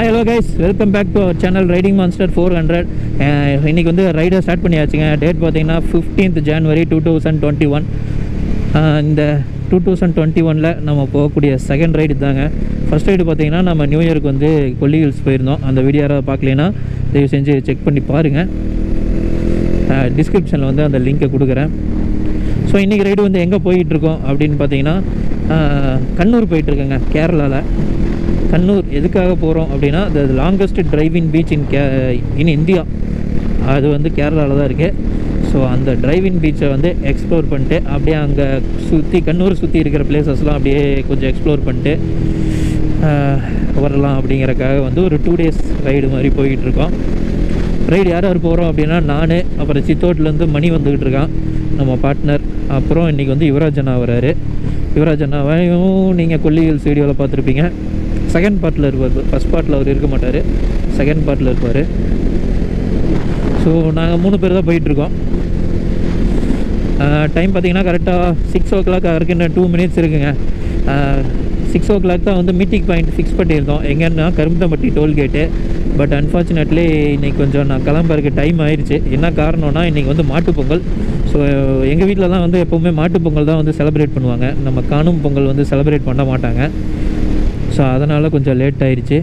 hi hello guys welcome back to our channel riding monster four hundred இன்றைக்கி வந்து ரைடை start பண்ணியாச்சுங்க date பார்த்தீங்கன்னா fifteenth January two thousand twenty one இந்த two thousand twenty ஒனில் நம்ம போகக்கூடிய செகண்ட் ரைடு தாங்க ஃபர்ஸ்ட் ரைடு பார்த்தீங்கன்னா நம்ம நியூ இயருக்கு வந்து கொல்லி ஹில்ஸ் போயிருந்தோம் அந்த வீடியோ யாராவது பார்க்கலைன்னா தயவு செஞ்சு செக் பண்ணி பாருங்கள் டிஸ்கிரிப்ஷனில் வந்து அந்த லிங்க்கை கொடுக்குறேன் ஸோ இன்றைக்கி ரைடு வந்து எங்கே போயிட்டுருக்கோம் அப்படின்னு பார்த்தீங்கன்னா ஆஹ், கண்ணூர் போயிட்டுருக்கேங்க கேரளாவில் கண்ணூர் எதுக்காக போகிறோம் அப்படின்னா the longest driving beach in கே இன் இந்தியா அது வந்து கேரளாவில் தான் இருக்குது ஸோ அந்த டிரைவிங் பீச்சை வந்து எக்ஸ்ப்ளோர் பண்ணிட்டு அப்படியே அங்கே சுற்றி கண்ணூர் சுற்றி இருக்கிற பிளேசஸ்லாம் அப்படியே கொஞ்சம் எக்ஸ்ப்ளோர் பண்ணிட்டு ஆஹ், வரலாம் அப்படிங்கறக்காக வந்து ஒரு டூ டேஸ் ரைடு மாதிரி போய்கிட்டு இருக்கோம் ரைடு யார் யார் போகிறோம் அப்படின்னா நான் அப்புறம் சித்தோட்லேருந்து மணி வந்துக்கிட்டு இருக்கான் நம்ம பார்ட்னர் அப்புறம் இன்றைக்கி வந்து யுவராஜ் அண்ணா வராரு யுவராஜ் அண்ணாவையும் நீங்கள் கொல்லி ஹில்ஸ் வீடியோவில் பார்த்துருப்பீங்க செகண்ட் பார்ட்டில் இருப்பார் ஃபஸ்ட் பார்ட்டில் அவர் இருக்க மாட்டார் செகண்ட் பார்ட்டில் இருப்பார் ஸோ நாங்கள் மூணு பேர் தான் போயிட்டுருக்கோம் டைம் பார்த்தீங்கன்னா கரெக்டாக சிக்ஸ் ஓ கிளாக் வரைக்கும் இன்னும் டூ மினிட்ஸ் இருக்குங்க சிக்ஸ் ஓ கிளாக் தான் வந்து மீட்டிங் பாயிண்ட் ஃபிக்ஸ் பண்ணியிருந்தோம் எங்கன்னா கரும்பம்பட்டி டோல்கேட்டு பட் அன்ஃபார்ச்சுனேட்லி இன்றைக்கி கொஞ்சம் நான் கிளம்புறதுக்கு டைம் ஆயிடுச்சு என்ன காரணம்னா இன்றைக்கி வந்து மாட்டுப் பொங்கல் ஸோ எங்கள் வீட்டிலலாம் வந்து எப்போவுமே மாட்டுப் பொங்கல் தான் வந்து செலிப்ரேட் பண்ணுவாங்க நம்ம காணும் பொங்கல் வந்து செலிப்ரேட் பண்ண மாட்டாங்க ஸோ அதனால் கொஞ்சம் லேட் ஆயிடுச்சு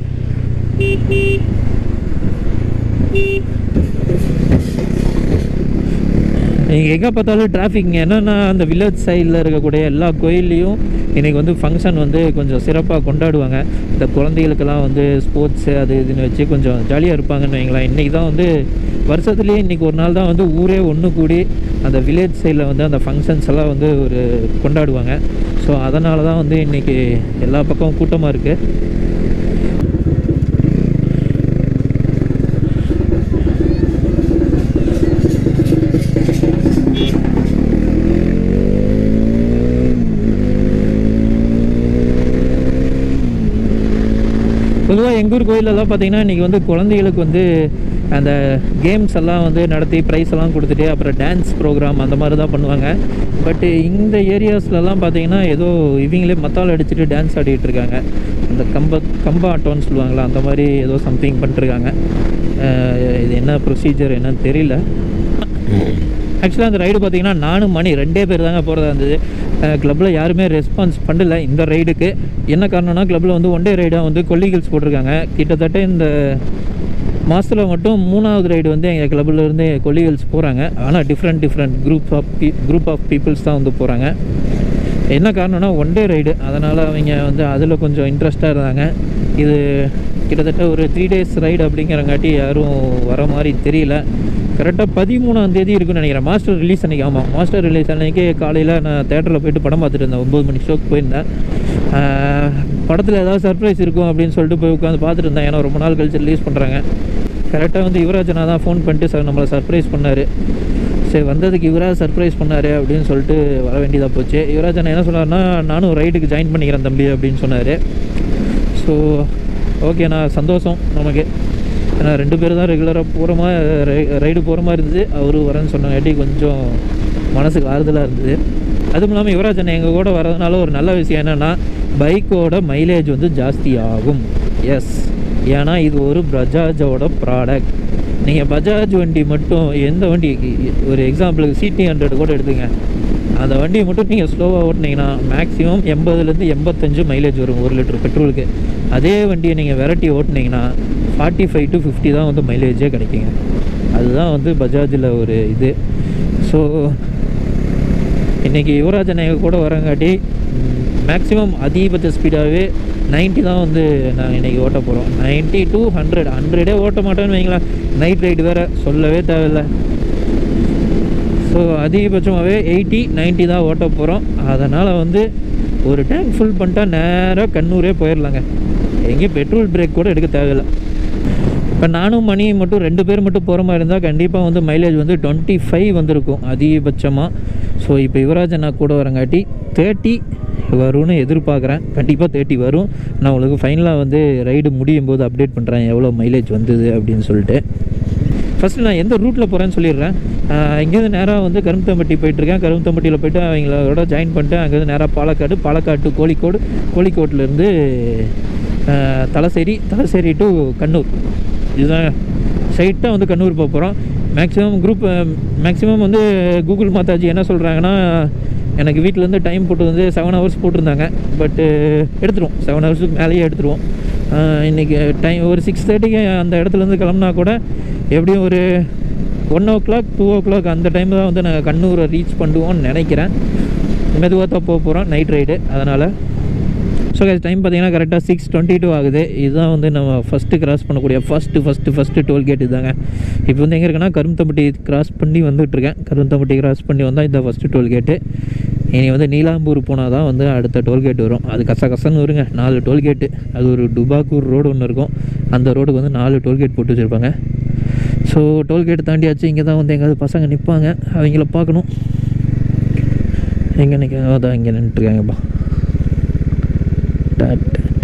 நீங்கள் எங்கே பார்த்தாலும் டிராஃபிக் என்னென்னா அந்த வில்லேஜ் சைடில் இருக்கக்கூடிய எல்லா கோயில்லையும் இன்றைக்கி வந்து ஃபங்க்ஷன் வந்து கொஞ்சம் சிறப்பாக கொண்டாடுவாங்க இந்த குழந்தைகளுக்கெல்லாம் வந்து ஸ்போர்ட்ஸு அது இதுன்னு வச்சு கொஞ்சம் ஜாலியாக இருப்பாங்கன்னு வைங்களேன் இன்றைக்கி தான் வந்து வருஷத்துலேயே இன்றைக்கி ஒரு நாள் தான் வந்து ஊரே ஒன்று கூடி அந்த வில்லேஜ் சைடில் வந்து அந்த ஃபங்க்ஷன்ஸ் எல்லாம் வந்து ஒரு கொண்டாடுவாங்க ஸோ அதனால தான் வந்து இன்றைக்கி எல்லா பக்கமும் கூட்டமாக இருக்குது பொதுவாக எங்கள் ஊர் கோயிலெல்லாம் பார்த்தீங்கன்னா இன்றைக்கி வந்து குழந்தைகளுக்கு வந்து அந்த கேம்ஸ் எல்லாம் வந்து நடத்தி ப்ரைஸ் எல்லாம் கொடுத்துட்டு அப்புறம் டான்ஸ் ப்ரோக்ராம் அந்த மாதிரி தான் பண்ணுவாங்க பட்டு இந்த ஏரியாஸ்லலாம் பார்த்தீங்கன்னா ஏதோ இவங்களே மத்தால் அடிச்சுட்டு டான்ஸ் ஆடிட்டு இருக்காங்க அந்த கம்ப கம்ப ஆட்டோன்னு சொல்லுவாங்களா அந்த மாதிரி ஏதோ சம்திங் பண்ணிட்டுருக்காங்க அஹ் இது என்ன ப்ரொசீஜர் என்னன்னு தெரியல ஆக்சுவலாக அந்த ரைடு பார்த்தீங்கன்னா நானும் மணி ரெண்டே பேர் தாங்க போகிறதா இருந்தது கிளப்பில் யாருமே ரெஸ்பான்ஸ் பண்ணல இந்த ரைடுக்கு என்ன காரணம்னா கிளப்பில் வந்து ஒன் டே ரைடாக வந்து கொல்லி ஹில்ஸ் போட்டிருக்காங்க கிட்டத்தட்ட இந்த மாதத்தில் மட்டும் மூணாவது ரைடு வந்து எங்கள் கிளப்பில் இருந்து கொல்லி ஹில்ஸ் போகிறாங்க ஆனால் டிஃப்ரெண்ட் டிஃப்ரெண்ட் குரூப் ஆஃப் பீ குரூப் ஆஃப் பீப்புள்ஸ் தான் வந்து போகிறாங்க என்ன காரணம்னா ஒன் டே ரைடு அதனால் அவங்க வந்து அதில் கொஞ்சம் இன்ட்ரெஸ்ட்டாக இருந்தாங்க இது கிட்டத்தட்ட ஒரு த்ரீ டேஸ் ரைடு அப்படிங்கிறங்காட்டி யாரும் வர மாதிரி தெரியல கரெக்டாக பதிமூணாம் தேதி இருக்குன்னு நினைக்கிறேன் மாஸ்டர் ரிலீஸ் அன்றைக்கி ஆமாம் மாஸ்டர் ரிலீஸ் அன்றைக்கி காலையில் நான் தேட்டரில் போயிட்டு படம் பார்த்துட்டு இருந்தேன் ஒம்பது மணி ஷோக்கு போயிருந்தேன் படத்தில் ஏதாவது சர்ப்ரைஸ் இருக்கும் அப்படின்னு சொல்லிட்டு போய் உட்காந்து பார்த்துட்டு இருந்தேன் ஏன்னா ரொம்ப நாள் கழிச்சு ரிலீஸ் பண்ணுறாங்க கரெக்டாக வந்து யுவராஜனா தான் ஃபோன் பண்ணிட்டு சார் நம்மளை சர்ப்ரைஸ் பண்ணார் சரி வந்ததுக்கு யுவராஜ் சர்ப்ரைஸ் பண்ணார் அப்படின்னு சொல்லிட்டு வர வேண்டியதாக போச்சு யுவராஜ் அண்ணா என்ன சொன்னார்னா நானும் ரைடுக்கு ஜாயின் பண்ணிக்கிறேன் தம்பி அப்படின்னு சொன்னார் ஸோ ஓகேண்ணா சந்தோஷம் நமக்கு ஏன்னா ரெண்டு பேர் தான் ரெகுலராக போகிற மாதிரி ரைடு போகிற மாதிரி இருந்தது அவரு வரேன்னு சொன்னாங்காட்டி கொஞ்சம் மனசுக்கு ஆறுதலாக இருந்தது அதுவும் இல்லாமல் யுவராஜ் அண்ணன் எங்கள் கூட வரதுனால ஒரு நல்ல விஷயம் என்னென்னா பைக்கோட மைலேஜ் வந்து ஜாஸ்தி ஆகும் எஸ் ஏன்னா இது ஒரு பஜாஜோட ப்ராடக்ட் நீங்கள் பஜாஜ் வண்டி மட்டும் எந்த வண்டி ஒரு எக்ஸாம்பிளுக்கு சிடி ஹண்ட்ரட் கூட எடுத்துங்க அந்த வண்டியை மட்டும் நீங்கள் ஸ்லோவாக ஓட்டினீங்கன்னா மேக்ஸிமம் எண்பதுலேருந்து எண்பத்தஞ்சு மைலேஜ் வரும் ஒரு லிட்டர் பெட்ரோலுக்கு அதே வண்டியை நீங்கள் விரட்டி ஓட்டினீங்கன்னா ஃபார்ட்டி ஃபைவ் டு ஃபிஃப்டி தான் வந்து மைலேஜே கிடைக்குங்க அதுதான் வந்து பஜாஜில் ஒரு இது ஸோ இன்றைக்கி யுவராஜ் அண்ணன் கூட வரங்காட்டி மேக்ஸிமம் அதிகபட்ச ஸ்பீடாகவே 90 தான் வந்து நான் இன்றைக்கி ஓட்ட போகிறோம் 90 டு ஹண்ட்ரட் ஹண்ட்ரடே ஓட்ட மாட்டேன்னு வைங்களேன் நைட் ரைடு வேறு சொல்லவே தேவையில்லை ஸோ அதிகபட்சமாகவே எயிட்டி 90 தான் ஓட்ட போகிறோம் அதனால் வந்து ஒரு டேங்க் ஃபுல் பண்ணிட்டா நேராக கண்ணூரே போயிடலாங்க எங்கேயும் பெட்ரோல் பிரேக் கூட எடுக்க தேவையில்லை இப்போ நானும் மணி மட்டும் ரெண்டு பேர் மட்டும் போகிற மாதிரி இருந்தால் கண்டிப்பாக வந்து மைலேஜ் வந்து டுவெண்ட்டி ஃபைவ் வந்திருக்கும் அதிகபட்சமாக ஸோ இப்போ யுவராஜ் அண்ணா கூட வரங்காட்டி தேர்ட்டி வரும்னு எதிர்பார்க்குறேன் கண்டிப்பாக தேர்ட்டி வரும் நான் உங்களுக்கு ஃபைனலாக வந்து ரைடு முடியும் போது அப்டேட் பண்ணுறேன் எவ்வளோ மைலேஜ் வந்தது அப்படின்னு சொல்லிட்டு ஃபஸ்ட்டு நான் எந்த ரூட்டில் போகிறேன்னு சொல்லிடுறேன் ஆஹ் இங்கேருந்து நேராக வந்து கரும்பத்தம்பட்டி போயிட்டுருக்கேன் கரும்பத்தம்பட்டியில் போயிட்டு அவங்களோட ஜாயின் பண்ணிட்டு அங்கேருந்து நேராக பாலக்காடு பாலக்காடு டு கோழிக்கோடு கோழிக்கோட்டிலேருந்து அஹ், தலசேரி தலசேரி டு கண்ணூர் இதுதான் ஸ்ட்ரைட்டாக வந்து கண்ணூர் போக போகிறோம் மேக்ஸிமம் குரூப் மேக்ஸிமம் வந்து கூகுள் மாதாஜி என்ன சொல்கிறாங்கன்னா எனக்கு வீட்டிலேருந்து டைம் போட்டு வந்து செவன் ஹவர்ஸ் போட்டிருந்தாங்க பட்டு எடுத்துருவோம் செவன் ஹவர்ஸுக்கு மேலேயே எடுத்துருவோம் அஹ், இன்னைக்கு டைம் ஒரு சிக்ஸ் தேர்ட்டிக்கு அந்த இடத்துலேருந்து கிளம்புனா கூட எப்படியும் ஒரு one o'clock two o'clock அந்த டைம் தான் வந்து நாங்கள் கண்ணூரை ரீச் பண்ணுவோம்னு நினைக்கிறேன் மெதுவாக தான் போக போகிறோம் நைட் ரைடு அதனால் ஸோ கைஸ் டைம் பார்த்தீங்கன்னா கரெக்டாக சிக்ஸ் டுவெண்ட்டி டூ ஆகுது இதுதான் வந்து நம்ம ஃபஸ்ட்டு கிராஸ் பண்ணக்கூடிய ஃபஸ்ட்டு ஃபஸ்ட்டு ஃபஸ்ட்டு டோல்கேட் இதுதாங்க இப்போ வந்து எங்கே இருக்குன்னா கரும்பத்தம்பட்டி கிராஸ் பண்ணி வந்துட்டுருக்கேன் கரும்பத்தம்பட்டி கிராஸ் பண்ணி வந்தால் இந்த ஃபஸ்ட்டு டோல்கேட்டு இனி வந்து நீலாம்பூர் போனால் தான் வந்து அடுத்த டோல்கேட் வரும் அது கச கசன்னு வருங்க நாலு டோல்கேட்டு அது ஒரு டுபாக்கூர் ரோடு ஒன்று இருக்கும் அந்த ரோடுக்கு வந்து நாலு டோல்கேட் போட்டு வச்சுருப்பாங்க ஸோ டோல்கேட் தாண்டியாச்சு இங்கே தான் வந்து எங்கேயாவது பசங்க நிற்பாங்க அவங்கள பார்க்கணும் எங்கே நிற்க அதான் இங்கே நின்றுட்டுருக்காங்கப்பா டாட்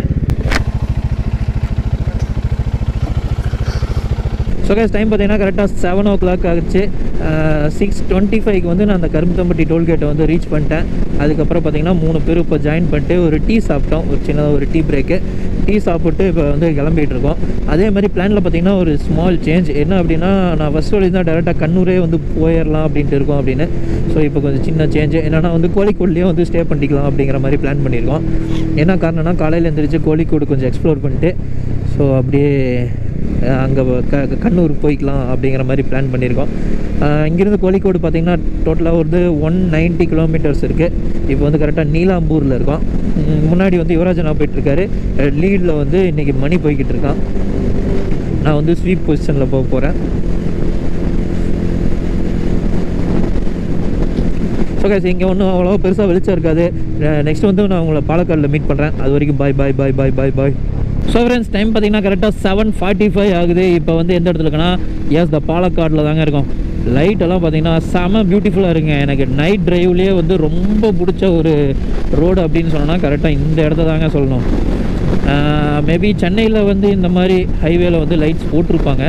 ஸோ கேஸ் டைம் பார்த்தீங்கன்னா கரெக்டாக செவன் ஓ கிளாக் ஆகிடுச்சு சிக்ஸ் டுவெண்ட்டி ஃபைவ்க்கு வந்து நான் அந்த கரும்பத்தம்பட்டி டோல்கேட்டை வந்து ரீச் பண்ணிட்டேன் அதுக்கப்புறம் பார்த்தீங்கன்னா மூணு பேர் இப்போ ஜாயின் பண்ணிட்டு ஒரு டீ சாப்பிட்டோம் ஒரு சின்னதாக ஒரு டீ பிரேக்கு டீ சாப்பிட்டு இப்போ வந்து கிளம்பிட்டு இருக்கோம் அதே மாதிரி பிளானில் பார்த்தீங்கன்னா ஒரு ஸ்மால் சேஞ்ச் என்ன அப்படின்னா நான் ஃபஸ்ட் வழி தான் டேரெக்டாக கண்ணூரே வந்து போயிடலாம் அப்படின்ட்டு இருக்கோம் அப்படின்னு ஸோ இப்போ கொஞ்சம் சின்ன சேஞ்சு என்னன்னா வந்து கோழிக்கோட்லேயே வந்து ஸ்டே பண்ணிக்கலாம் அப்படிங்கிற மாதிரி பிளான் பண்ணியிருக்கோம் என்ன காரணம்னா காலையில் எழுந்திரிச்சு கோழிக்கோடு கொஞ்சம் எக்ஸ்ப்ளோர் பண்ணிட்டு ஸோ அப்படியே அங்கே க க- கண்ணூர் போய்க்கலாம் அப்படிங்கிற மாதிரி பிளான் பண்ணியிருக்கோம் அஹ் இங்கேருந்து கோழிக்கோடு பார்த்திங்கன்னா டோட்டலாக வந்து ஒன் நைன்ட்டி கிலோமீட்டர்ஸ் இருக்குது இப்போ வந்து கரெக்டாக நீலாம்பூரில் இருக்கோம் உம், முன்னாடி வந்து யுவராஜனா போயிட்டுருக்காரு லீடில் வந்து இன்றைக்கி மணி போய்கிட்டு இருக்கான் நான் வந்து ஸ்வீப் பொசிஷனில் போக போகிறேன் ஸோ கைஸ் இங்கே ஒன்றும் அவ்வளோ பெருசாக வெளிச்சம் இருக்காது நெக்ஸ்ட் வந்து நான் உங்களை பாலக்காடில் மீட் பண்ணுறேன் அது வரைக்கும் bye bye bye bye bye bye so friends time பார்த்தீங்கன்னா கரெக்டாக செவன் ஃபார்ட்டி ஃபைவ் ஆகுது இப்போ வந்து எந்த இடத்துல இருக்குன்னா எஸ் த பாலக்காடில் தாங்க இருக்கும் லைட் எல்லாம் பார்த்தீங்கன்னா செம பியூட்டிஃபுல்லாக இருக்குங்க எனக்கு நைட் டிரைவ்லேயே வந்து ரொம்ப பிடிச்ச ஒரு ரோடு அப்படின்னு சொன்னோன்னா கரெக்டாக இந்த இடத்த தாங்க சொல்லணும் மேபி சென்னையில் வந்து இந்த மாதிரி ஹைவேல வந்து லைட்ஸ் போட்டிருப்பாங்க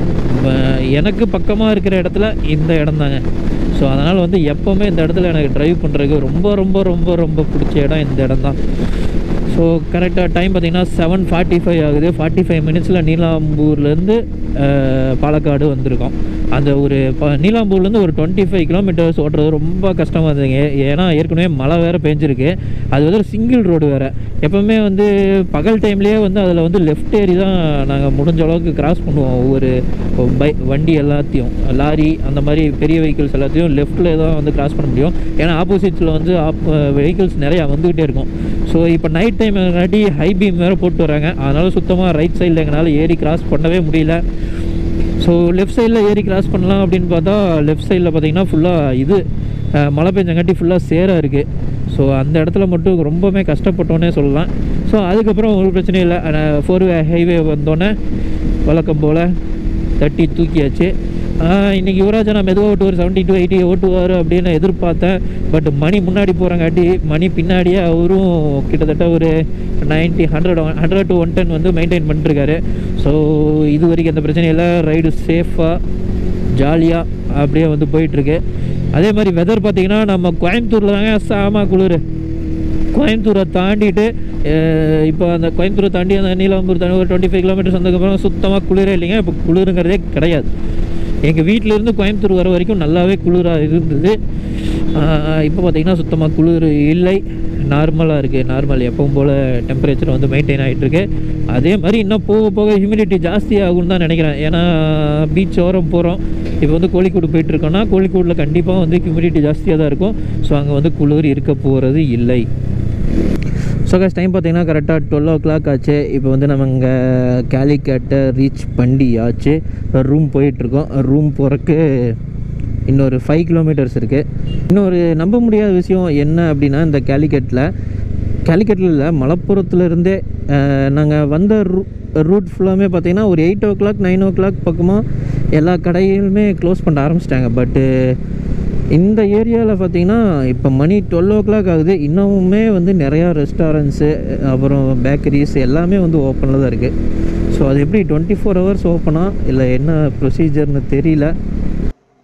ம- எனக்கு பக்கமாக இருக்கிற இடத்துல இந்த இடம் தாங்க ஸோ அதனால் வந்து எப்போவுமே இந்த இடத்துல எனக்கு டிரைவ் பண்ணுறதுக்கு ரொம்ப ரொம்ப ரொம்ப ரொம்ப பிடிச்ச இடம் இந்த இடம் தான் ஸோ கரெக்டாக டைம் பார்த்தீங்கன்னா செவன் ஃபார்ட்டி ஃபைவ் ஆகுது ஃபார்ட்டி ஃபைவ் மினிட்ஸில் நீலாம்பூர்லேருந்து பாலக்காடு வந்திருக்கோம் அந்த ஒரு ப- நீலாம்பூர்லேருந்து ஒரு டுவெண்ட்டி ஃபைவ் கிலோமீட்டர்ஸ் ஓட்டுறது ரொம்ப கஷ்டமாக இருந்ததுங்க ஏன்னா ஏற்கனவே மழை வேறு பெஞ்சிருக்கு அது வந்து ஒரு சிங்கிள் ரோடு வேறு எப்போவுமே வந்து பகல் டைம்லேயே வந்து அதில் வந்து லெஃப்ட் ஏறி தான் நாங்கள் முடிஞ்ச அளவுக்கு கிராஸ் பண்ணுவோம் ஒவ்வொரு பை வண்டி எல்லாத்தையும் லாரி அந்த மாதிரி பெரிய வெஹிக்கிள்ஸ் எல்லாத்தையும் லெஃப்ட்டில் தான் வந்து கிராஸ் பண்ண முடியும் ஏன்னா ஆப்போசிட்டில் வந்து ஆப் வெஹிக்கிள்ஸ் நிறையா வந்துக்கிட்டே இருக்கும் ஸோ இப்போ நைட் டைம் முன்னாடி ஹை பீம் வேறு போட்டு வராங்க அதனால் சுத்தமாக ரைட் சைடில் எங்களால் ஏறி கிராஸ் பண்ணவே முடியல ஸோ லெஃப்ட் சைடில் ஏறி கிராஸ் பண்ணலாம் அப்படின்னு பார்த்தா லெஃப்ட் சைடில் பார்த்தீங்கன்னா ஃபுல்லாக இது அஹ், மழை பெஞ்சங்காட்டி ஃபுல்லாக சேராக இருக்குது ஸோ அந்த இடத்துல மட்டும் ரொம்பவுமே கஷ்டப்பட்டோன்னே சொல்லலாம் ஸோ அதுக்கப்புறம் ஒரு பிரச்சனையும் இல்லை ஃபோர் வே ஹைவே வந்தோடனே வழக்கம் போல் தட்டி தூக்கியாச்சு ஆஹ் இன்னைக்கு யுவராஜா நான் மெதுவாக ஓட்டு ஒரு செவன்ட்டி டு எயிட்டி ஓட்டுவார் அப்படின்னு எதிர்பார்த்தேன் பட் மணி முன்னாடி போகிறங்காட்டி மணி பின்னாடியே அவரும் கிட்டத்தட்ட ஒரு ninety hundred hundred to one ten வந்து மெயின்டைன் பண்ணிட்டுருக்காரு ஸோ இது வரைக்கும் எந்த பிரச்சனையும் இல்லை ரைடு சேஃபாக ஜாலியாக அப்படியே வந்து போயிட்டுருக்கு அதே மாதிரி வெதர் பார்த்தீங்கன்னா நம்ம கோயம்புத்தூரில் தாங்க சாமா குளிர் கோயம்புத்தூரை தாண்டிட்டு அஹ், இப்போ அந்த கோயம்புத்தூரை தாண்டி அந்த நீலாம்பூர் தாண்டி ஒரு டுவெண்ட்டி ஃபைவ் கிலோமீட்டர்ஸ் வந்ததுக்கப்புறம் சுத்தமாக குளிரே இல்லைங்க இப்போ குளிருங்கிறதே கிடையாது எங்கள் வீட்டிலேருந்து கோயம்புத்தூர் வர வரைக்கும் நல்லாவே குளிராக இருந்தது அஹ், இப்போ பார்த்தீங்கன்னா சுத்தமாக குளிர் இல்லை நார்மலாக இருக்குது நார்மல் எப்பவும் போல் டெம்பரேச்சர் வந்து மெயின்டைன் ஆகிட்டுருக்கு அதே மாதிரி இன்னும் போக போக ஹியூமிடிட்டி ஜாஸ்தி ஆகும்னு தான் நினைக்கிறேன் ஏன்னா பீச் ஓரம் போகிறோம் இப்போ வந்து கோழிக்கோடு போயிட்டுருக்கோன்னா கோழிக்கோடில் கண்டிப்பாக வந்து ஹியூமிடிட்டி ஜாஸ்தியாக தான் இருக்கும் ஸோ அங்கே வந்து குளிர் இருக்க போகிறது இல்லை ஸோ கஸ் டைம் பார்த்தீங்கன்னா கரெக்டாக டுவெல் ஓ கிளாக் ஆச்சு இப்போ வந்து நம்ம இங்கே கேலிக்கட்டை ரீச் பண்ணியாச்சு ரூம் போயிட்டுருக்கோம் ரூம் போகிறக்கு இன்னொரு ஃபைவ் கிலோமீட்டர்ஸ் இருக்குது இன்னொரு நம்ப முடியாத விஷயம் என்ன அப்படின்னா இந்த கேலிக்கட்டில் கேலிக்கட்டில் இல்லை மலப்புரத்துலேருந்தே நாங்கள் வந்த ரூ ரூட் ஃபுல்லாமே பார்த்தீங்கன்னா ஒரு eight o'clock nine o'clock பக்கமாக எல்லா கடைகளுமே க்ளோஸ் பண்ண ஆரம்பிச்சிட்டாங்க பட்டு இந்த ஏரியாவில் பார்த்தீங்கன்னா இப்போ மணி டுவெல் ஓ கிளாக் ஆகுது இன்னமுமே வந்து நிறையா ரெஸ்டாரண்ட்ஸு அப்புறம் பேக்கரிஸ் எல்லாமே வந்து ஓப்பனில் தான் இருக்குது ஸோ அது எப்படி டுவெண்ட்டி ஃபோர் ஹவர்ஸ் ஓப்பனா இல்லை என்ன ப்ரொசீஜர்னு தெரியல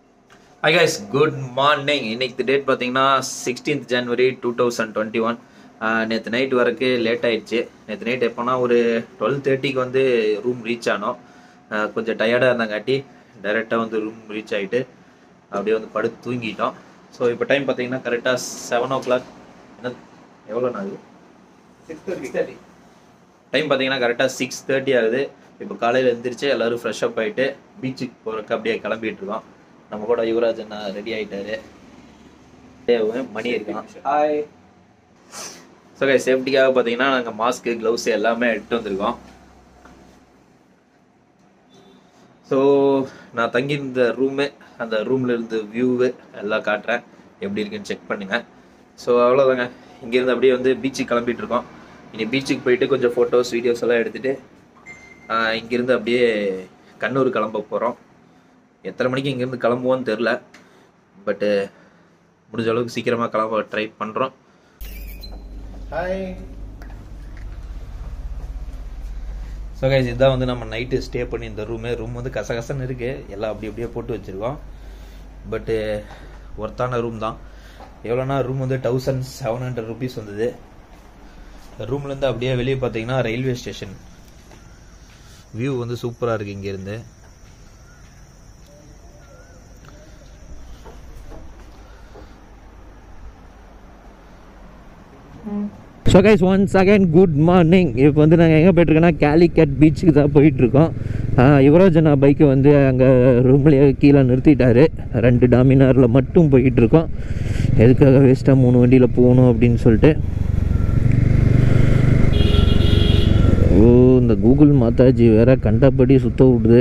ஹை கைஸ் குட் மார்னிங் இன்னைக்கு டேட் பார்த்தீங்கன்னா sixteenth January two thousand twenty one நேற்று நைட் வரக்கு லேட் ஆயிடுச்சு நேற்று நைட் எப்போனா ஒரு டுவெல் தேர்ட்டிக்கு வந்து ரூம் ரீச் ஆனோம் ஆஹ் கொஞ்சம் டயர்டாக இருந்தங்காட்டி டைரெக்டாக வந்து ரூம் ரீச் ஆகிட்டு அப்படியே வந்து படுத்து தூங்கிட்டோம் ஸோ இப்போ டைம் பார்த்தீங்கன்னா கரெக்டாக செவன் ஓ கிளாக் என்ன எவ்வளோ ஆகுது சிக்ஸ் தேர்ட்டி டைம் பார்த்தீங்கன்னா கரெக்டாக சிக்ஸ் தேர்ட்டி ஆகுது இப்போ காலையில் எழுந்திரிச்சு எல்லோரும் ஃப்ரெஷ் அப் ஆகிட்டு பீச்சுக்கு போகிறக்கு அப்படியே கிளம்பிட்டு இருக்கோம் நம்ம கூட யுவராஜ் அண்ணா ரெடி ஆகிட்டாரு மணி இருக்கான் ஹாய் ஸோ கை சேஃப்டிக்காக பார்த்தீங்கன்னா நாங்கள் மாஸ்க்கு க்ளவுஸ் எல்லாமே எடுத்து வந்திருக்கோம் ஸோ நான் தங்கியிருந்த ரூமு அந்த ரூமில் இருந்து வியூவு எல்லாம் காட்டுறேன் எப்படி இருக்குன்னு செக் பண்ணுங்கள் ஸோ அவ்வளோதாங்க இங்கேருந்து அப்படியே வந்து பீச்சுக்கு கிளம்பிட்டு இருக்கோம் இனி பீச்சுக்கு போயிட்டு கொஞ்சம் ஃபோட்டோஸ் வீடியோஸ் எல்லாம் எடுத்துகிட்டு இங்கேருந்து அப்படியே கண்ணூர் கிளம்ப போகிறோம் எத்தனை மணிக்கு இங்கேருந்து கிளம்புவோன்னு தெரில பட்டு முடிஞ்ச அளவுக்கு சீக்கிரமாக கிளம்ப ட்ரை பண்ணுறோம் ஹாய் ஸோ கைஸ் இதுதான் வந்து நம்ம நைட்டு ஸ்டே பண்ணி இந்த ரூமு ரூம் வந்து கசகசன்னு இருக்குது எல்லாம் அப்படி அப்படியே போட்டு வச்சுருக்கோம் பட்டு ஒர்த்தான ரூம் தான் எவ்வளோனா ரூம் வந்து தௌசண்ட் செவன் ஹண்ட்ரட் ருபீஸ் வந்தது ரூம்லேருந்து அப்படியே வெளியே பார்த்தீங்கன்னா ரயில்வே ஸ்டேஷன் வியூ வந்து சூப்பராக இருக்குது இங்கேருந்து so guys once again good morning இப்போ வந்து நாங்கள் எங்கே போயிட்டுருக்கோன்னா கேலிக்கட் பீச்சுக்கு தான் போயிட்டுருக்கோம் யுவராஜ் அண்ணா பைக்கை வந்து அங்கே ரூம்லேயே கீழே நிறுத்திட்டாரு ரெண்டு டாமினாரில் மட்டும் போயிட்டுருக்கோம் எதுக்காக வேஸ்ட்டாக மூணு வண்டியில் போகணும் அப்படின்னு சொல்லிட்டு ஓ இந்த கூகுள் மாதாஜி வேற கண்டபடி சுத்த விடுது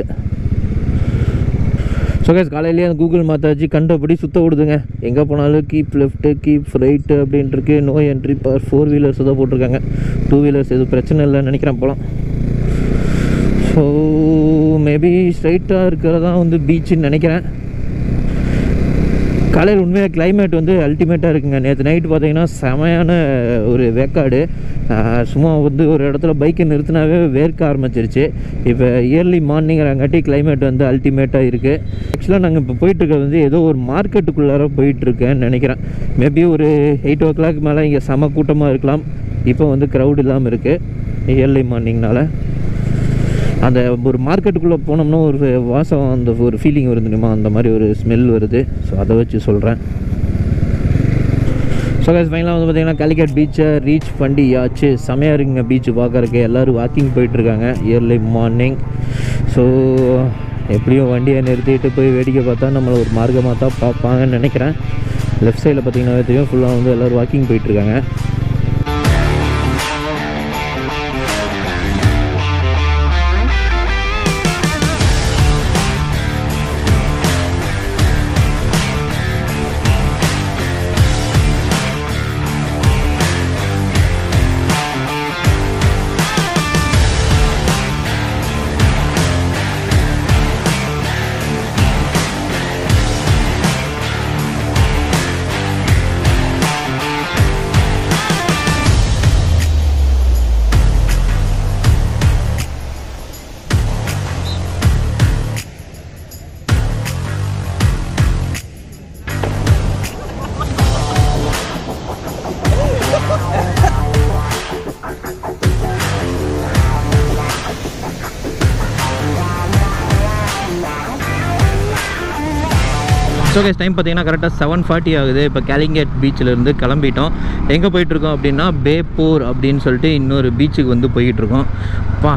ஸோ கைஸ் காலையிலேயே அந்த கூகுள் மாதாஜி கண்டபடி சுத்த விடுதுங்க எங்கே போனாலும் கீப் லெஃப்ட்டு கீப் ரைட்டு அப்படின்ட்டு இருக்கு no entry for four wheelers தான் போட்டிருக்காங்க டூ வீலர்ஸ் எதுவும் பிரச்சனை இல்லைன்னு நினைக்கிறேன் போலாம் ஸோ மேபி ஸ்ட்ரைட்டாக இருக்கிறதா வந்து பீச்சுன்னு நினைக்கிறேன் காலையில் உண்மையாக கிளைமேட் வந்து அல்டிமேட்டாக இருக்குங்க நேற்று நைட்டு பார்த்தீங்கன்னா செமையான ஒரு வேக்காடு ஆஹ் சும்மா வந்து ஒரு இடத்துல பைக்கை நிறுத்தினாவே வேர்க்க ஆரம்பிச்சிருச்சு இப்போ இயர்லி மார்னிங்கிறங்காட்டி கிளைமேட் வந்து அல்டிமேட்டாக இருக்குது ஆக்சுவலாக நாங்கள் இப்போ போயிட்டுருக்கிறது வந்து ஏதோ ஒரு மார்க்கெட்டுக்குள்ளார போயிட்டுருக்கேன்னு நினைக்கிறேன் மேபி ஒரு எயிட் ஓ கிளாக் மேலே இங்கே செம கூட்டமாக இருக்கலாம் இப்போ வந்து க்ரௌட் இல்லாமல் இருக்குது இயர்லி மார்னிங்னால அந்த ஒரு மார்க்கெட்டுக்குள்ளே போனோம்னா ஒரு வாசம் அந்த ஒரு ஃபீலிங் வருது தெரியுமா அந்த மாதிரி ஒரு ஸ்மெல் வருது ஸோ அதை வச்சு சொல்கிறேன் ஸோ கைஸ் ஃபைனலாக வந்து பார்த்தீங்கன்னா காலிக்கட் பீச்சை ரீச் பண்ணியாச்சு செமையாக இருக்குங்க பீச்சு பார்க்கறக்கு எல்லோரும் வாக்கிங் போயிட்டுருக்காங்க இயர்லி மார்னிங் ஸோ எப்படியும் வண்டியை நிறுத்திட்டு போய் வேடிக்கை பார்த்தா நம்மளை ஒரு மார்க்கமாக தான் பார்ப்பாங்கன்னு நினைக்கிறேன் லெஃப்ட் சைடில் பார்த்தீங்கன்னா தெரியும் ஃபுல்லாக வந்து எல்லோரும் வாக்கிங் போயிட்டுருக்காங்க ஸோ கைஸ் டைம் பார்த்தீங்கன்னா கரெக்டாக செவன் ஃபார்ட்டி ஆகுது இப்போ கேலிங்கேட் பீச்சிலேருந்து கிளம்பிட்டோம் எங்கே போயிட்டுருக்கோம் அப்படின்னா பேப்பூர் அப்படின்னு சொல்லிட்டு இன்னொரு பீச்சுக்கு வந்து போயிட்டுருக்கோம் பா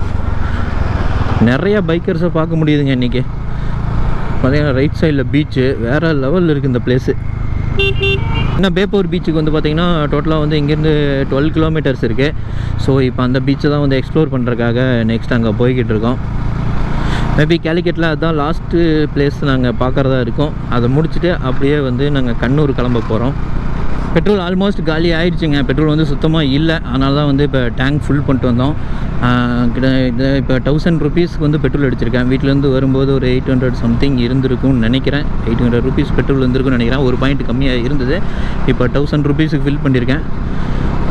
நிறைய பைக்கர்ஸை பார்க்க முடியுதுங்க இன்றைக்கி பார்த்தீங்கன்னா ரைட் சைடில் பீச்சு வேறு லெவலில் இருக்குது இந்த பிளேஸு இன்னும் பேப்பூர் பீச்சுக்கு வந்து பார்த்திங்கன்னா டோட்டலாக வந்து இங்கேருந்து டுவெல் கிலோமீட்டர்ஸ் இருக்குது ஸோ இப்போ அந்த பீச்சை தான் வந்து எக்ஸ்ப்ளோர் பண்ணுறதுக்காக நெக்ஸ்ட் அங்கே போய்கிட்டு இருக்கோம் மேபி கேலிக்கட்டில் அதுதான் லாஸ்ட்டு பிளேஸ் நாங்கள் பார்க்குறதா இருக்கோம் அதை முடிச்சுட்டு அப்படியே வந்து நாங்கள் கண்ணூர் கிளம்ப போகிறோம் பெட்ரோல் ஆல்மோஸ்ட் காலி ஆயிடுச்சுங்க பெட்ரோல் வந்து சுத்தமாக இல்லை அதனால தான் வந்து இப்போ டேங்க் ஃபுல் பண்ணிட்டு வந்தோம் ஆஹ் கிட்ட இது இப்போ தௌசண்ட் ருபீஸ்க்கு வந்து பெட்ரோல் அடிச்சிருக்கேன் வீட்டிலேருந்து வரும்போது ஒரு எயிட் ஹண்ட்ரட் சம்திங் இருந்திருக்கும்னு நினைக்கிறேன் எயிட் ஹண்ட்ரட் ருபீஸ் பெட்ரோல் இருந்திருக்கும்னு நினைக்கிறேன் ஒரு பாயிண்ட் கம்மியாக இருந்தது இப்போ தௌசண்ட் ருபீஸுக்கு ஃபில் பண்ணியிருக்கேன்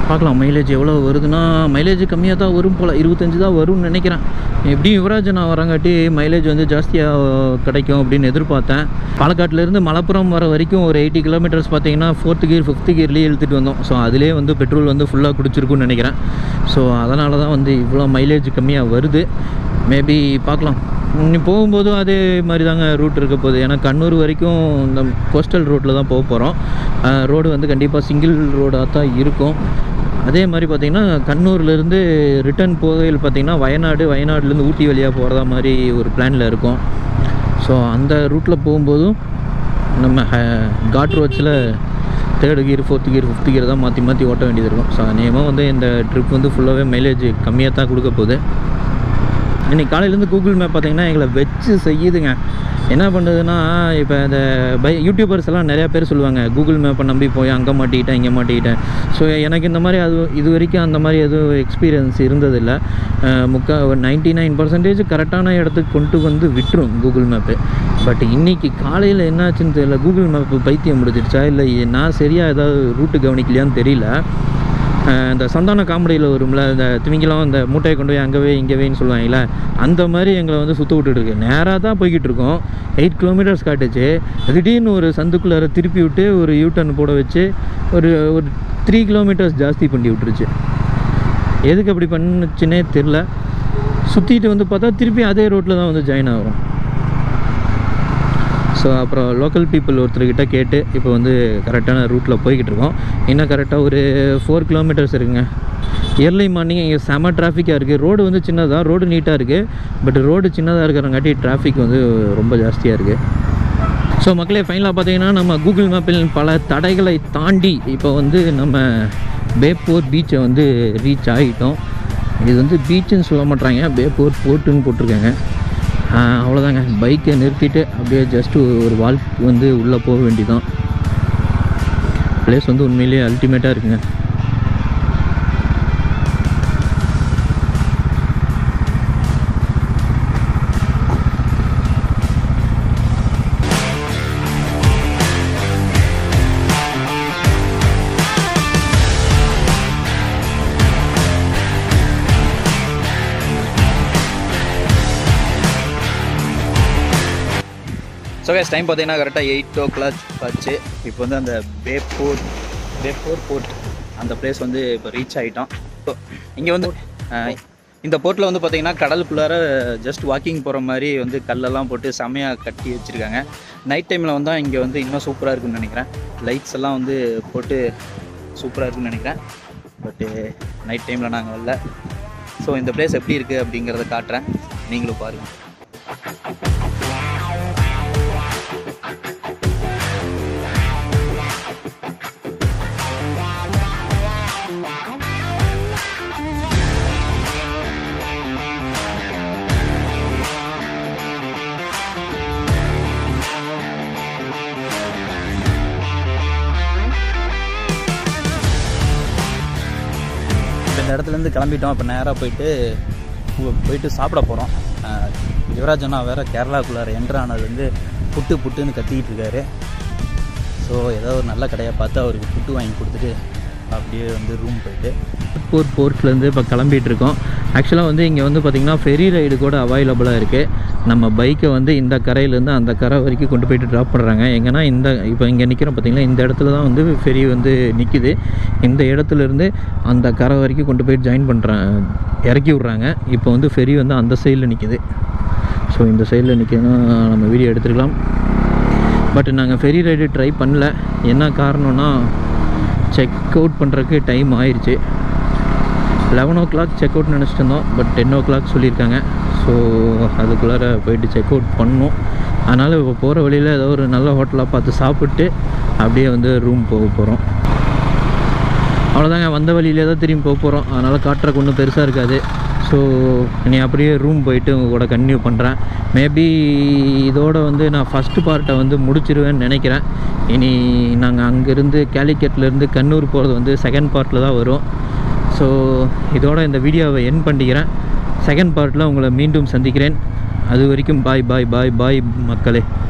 பார்க்கலாம் மைலேஜ் எவ்வளோ வருதுன்னா மைலேஜ் கம்மியாக தான் வரும் போல் இருபத்தஞ்சு தான் வரும்னு நினைக்கிறேன் எப்படியும் யுவராஜ் நான் வரங்காட்டி மைலேஜ் வந்து ஜாஸ்தியாக கிடைக்கும் அப்படின்னு எதிர்பார்த்தேன் பாலக்காட்டிலேருந்து மலப்புரம் வர வரைக்கும் ஒரு எயிட்டி கிலோமீட்டர்ஸ் பார்த்தீங்கன்னா ஃபோர்த்து கியர் ஃபிஃப்த்து கியர்லேயே இழுத்துட்டு வந்தோம் ஸோ அதிலே வந்து பெட்ரோல் வந்து ஃபுல்லாக குடிச்சிருக்குன்னு நினைக்கிறேன் ஸோ அதனால தான் வந்து இவ்வளோ மைலேஜ் கம்மியாக வருது மேபி பார்க்கலாம் நீ போகும்போதும் அதே மாதிரி தாங்க ரூட் இருக்க போகுது ஏன்னா கண்ணூர் வரைக்கும் இந்த கோஸ்டல் ரோட்டில் தான் போக போகிறோம் ரோடு வந்து கண்டிப்பாக சிங்கிள் ரோடாக தான் இருக்கும் அதே மாதிரி பார்த்திங்கன்னா கண்ணூர்லேருந்து ரிட்டர்ன் போகையில் பார்த்திங்கன்னா வயநாடு வயநாடுலேருந்து ஊட்டி வழியாக போகிறதா மாதிரி ஒரு பிளானில் இருக்கும் ஸோ அந்த ரூட்டில் போகும்போதும் நம்ம காட் ரோட்ஸில் third gear fourth gear fifth gear தான் மாற்றி மாற்றி ஓட்ட வேண்டியது இருக்கும் ஸோ அநேகமாக வந்து இந்த ட்ரிப் வந்து ஃபுல்லாகவே மைலேஜ் கம்மியாக தான் கொடுக்க போகுது இன்னைக்கு காலையிலேருந்து கூகுள் மேப் பார்த்தீங்கன்னா எங்களை வச்சு செய்யுதுங்க என்ன பண்ணுதுன்னா இப்போ இந்த பை யூடியூபர்ஸ் எல்லாம் நிறையா பேர் சொல்லுவாங்க கூகுள் மேப்பை நம்பி போய் அங்கே மாட்டிக்கிட்டேன் இங்கே மாட்டிக்கிட்டேன் ஸோ எனக்கு இந்த மாதிரி அது இது வரைக்கும் அந்த மாதிரி எதுவும் எக்ஸ்பீரியன்ஸ் இருந்ததில்லை முக்கா நைன்ட்டி நைன் பர்சன்டேஜ் கரெக்டான இடத்துக்கு கொண்டு வந்து விட்டுரும் கூகுள் மேப்பு பட் இன்னைக்கு காலையில் என்னாச்சுன்னு தெரியல கூகுள் மேப்பு பைத்தியம் முடிச்சிருச்சா இல்லை நான் சரியாக ஏதாவது ரூட்டு கவனிக்கலையான்னு தெரியல அஹ் இந்த சந்தான காமெடியில் வரும்ல இந்த திமிங்கலம் இந்த மூட்டையை கொண்டு போய் அங்கவே இங்கவேன்னு சொல்லுவாங்கல்ல அந்த மாதிரி எங்களை வந்து சுற்ற விட்டுட்டு இருக்கு நேராக தான் போய்கிட்டு இருக்கோம் எயிட் கிலோமீட்டர்ஸ் காட்டுச்சு திடீர்னு ஒரு சந்துக்குள்ளார திருப்பி விட்டு ஒரு யூட்டர்ன் போட வச்சு ஒரு ஒரு த்ரீ கிலோமீட்டர்ஸ் ஜாஸ்தி பண்ணி விட்டுருச்சு எதுக்கு அப்படி பண்ணுச்சுன்னே தெரில சுற்றிட்டு வந்து பார்த்தா திருப்பி அதே ரோட்டில் தான் வந்து ஜாயின் ஆகும் ஸோ அப்புறம் லோக்கல் பீப்புள் ஒருத்தர்கிட்ட கேட்டு இப்போ வந்து கரெக்டான ரூட்டில் போய்கிட்டு இருக்கோம் இன்னும் கரெக்டாக ஒரு ஃபோர் கிலோமீட்டர்ஸ் இருக்குங்க இயர்லி மார்னிங் இங்கே செம டிராஃபிக்காக இருக்குது ரோடு வந்து சின்னதாக ரோடு நீட்டாக இருக்குது பட் ரோடு சின்னதாக இருக்கிறங்காட்டி டிராஃபிக் வந்து ரொம்ப ஜாஸ்தியாக இருக்குது ஸோ மக்களே ஃபைனலாக பார்த்தீங்கன்னா நம்ம கூகுள் மேப்பில் பல தடைகளை தாண்டி இப்போ வந்து நம்ம பேப்பூர் பீச்சை வந்து ரீச் ஆகிட்டோம் இது வந்து பீச்சுன்னு சொல்ல மாட்டாங்க பேப்பூர் போர்ட்டுன்னு போட்டிருக்காங்க ஆஹ் அவ்வளோதாங்க பைக்கை நிறுத்திட்டு அப்படியே ஜஸ்ட்டு ஒரு வால்க் வந்து உள்ளே போக வேண்டியதான் ப்ளேஸ் வந்து உண்மையிலேயே அல்டிமேட்டாக இருக்குங்க ஸோ கேஸ் டைம் பார்த்தீங்கன்னா கரெக்டாக எயிட் ஓ கிளாக் ஆச்சு இப்போ வந்து அந்த பேப்பூர் பேப்பூர் போர்ட் அந்த பிளேஸ் வந்து இப்போ ரீச் ஆகிட்டோம் இப்போ இங்கே வந்து அஹ், இந்த போர்ட்டில் வந்து பார்த்தீங்கன்னா கடலுக்குள்ளார ஜஸ்ட் வாக்கிங் போகிற மாதிரி வந்து கல்லெல்லாம் போட்டு செமையாக கட்டி வச்சுருக்காங்க நைட் டைமில் வந்தால் இங்கே வந்து இன்னும் சூப்பராக இருக்குன்னு நினைக்கிறேன் லைட்ஸ் எல்லாம் வந்து போட்டு சூப்பராக இருக்குன்னு நினைக்கிறேன் பட்டு நைட் டைமில் நாங்கள் வரல ஸோ இந்த பிளேஸ் எப்படி இருக்குது அப்படிங்கிறத காட்டுறேன் நீங்களும் பாருங்கள் இப்போ இந்த இடத்துலேருந்து கிளம்பிட்டோம் இப்போ நேராக போயிட்டு போ- போயிட்டு சாப்பிட போகிறோம் யுவராஜ் அண்ணா வேறு கேரளாக்குள்ளார என்ட்ரு ஆனதுலேருந்து புட்டு புட்டுன்னு கத்திக்கிட்டு இருக்காரு ஸோ ஏதோ ஒரு நல்ல கடையாக பார்த்து அவருக்கு புட்டு வாங்கி கொடுத்துட்டு அப்படியே வந்து ரூம் போயிட்டு திருப்பூர் போர்ட்லேருந்து இப்போ கிளம்பிட்டு இருக்கோம் ஆக்சுவலாக வந்து இங்கே வந்து பார்த்திங்கன்னா ஃபெரி ரைடு கூட அவைலபிளாக இருக்குது நம்ம பைக்கை வந்து இந்த கரையிலேருந்து அந்த கரை வரைக்கும் கொண்டு போயிட்டு ட்ராப் பண்ணுறாங்க எங்கன்னா இந்த இப்போ இங்கே நிற்கிறோம் பார்த்தீங்களா இந்த இடத்துல தான் வந்து ஃபெரி வந்து நிற்கிது இந்த இடத்துலேருந்து அந்த கரை வரைக்கும் கொண்டு போயிட்டு ஜாயின் பண்ணுறாங்க இறக்கி விட்றாங்க இப்போ வந்து ஃபெரி வந்து அந்த சைடில் நிற்கிது ஸோ இந்த சைடில் நிற்கணும்னா நம்ம வீடியோ எடுத்துக்கலாம் பட் நாங்கள் ஃபெரி ரைடு ட்ரை பண்ணல என்ன காரணம்னா செக் அவுட் பண்ணுறதுக்கு டைம் ஆயிடுச்சு eleven o'clock check out நினச்சிட்டு இருந்தோம் பட் டென் ஓ கிளாக் சொல்லியிருக்காங்க ஸோ அதுக்குள்ளார போயிட்டு செக் அவுட் பண்ணணும் அதனால் இப்போ போகிற வழியில் ஏதோ ஒரு நல்ல ஹோட்டலாக பார்த்து சாப்பிட்டு அப்படியே வந்து ரூம் போக போகிறோம் அவ்வளோதாங்க வந்த வழியிலே தான் திரும்பி போக போகிறோம் அதனால் காட்டுறக்கு ஒன்றும் பெருசாக இருக்காது ஸோ இனி அப்படியே ரூம் போயிட்டு உங்க கூட கன்டினியூ பண்ணுறேன் மேபி இதோட வந்து நான் ஃபஸ்ட்டு பார்ட்டை வந்து முடிச்சிருவேன்னு நினைக்கிறேன் இனி நாங்கள் அங்கேருந்து கேலிக்கட்லேருந்து கண்ணூர் போகிறது வந்து செகண்ட் பார்ட்டில் தான் வரும் ஸோ இதோட இந்த வீடியோவை என் பண்ணிக்கிறேன் செகண்ட் பார்ட்டில் உங்களை மீண்டும் சந்திக்கிறேன் அது வரைக்கும் பாய் பாய் பாய் பாய் மக்களே